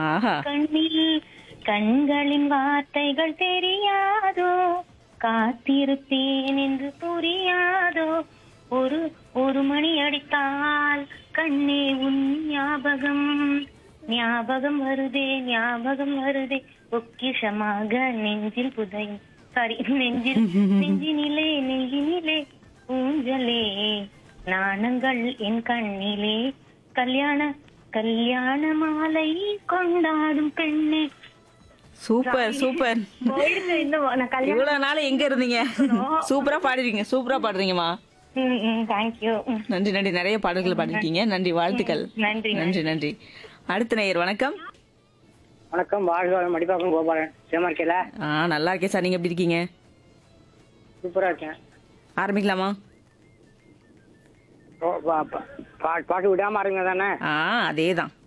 ஆஹா கண்ணில் கண்களின் வார்த்தைகள் தெரியாதோ காத்திருப்பேன் என்று புரியாதோ ஒரு ஒரு மணி அடித்தால் கண்ணே உன் ஞாபகம் ஞாபகம் வருதே ஞாபகம் வருதே பொக்கிஷமாக நெஞ்சில் புதையும் சாரி நெஞ்சில் நெஞ்சினிலே நெஞ்சினிலே ஊஞ்சலே நாணங்கள் என் கண்ணிலே கல்யாண கல்யாண மாலை கொண்டாடும் பெண்ணே சூப்பர் சூப்பர் போயிடுங்க இன்னும் நான் கல்யாணம் இவ்வளவு நாள் எங்க இருந்தீங்க சூப்பரா பாடிருக்கீங்க சூப்பரா பாடுறீங்கம்மா தேங்க்யூ நன்றி நன்றி நிறைய பாடல்கள் பாடிருக்கீங்க நன்றி வாழ்த்துக்கள் நன்றி நன்றி நன்றி அடுத்த நேயர் வணக்கம் வணக்கம் வாழ்க வளம் மடிப்பாக்கம் கோபாலன் சேமா இருக்கல ஆ நல்லா இருக்கேன் சார் நீங்க எப்படி இருக்கீங்க சூப்பரா இருக்கேன் ஆரம்பிக்கலாமா ஓ, பா- பா- பா- பாட்டு விடாம இருங்க தானே ஆ அதேதான்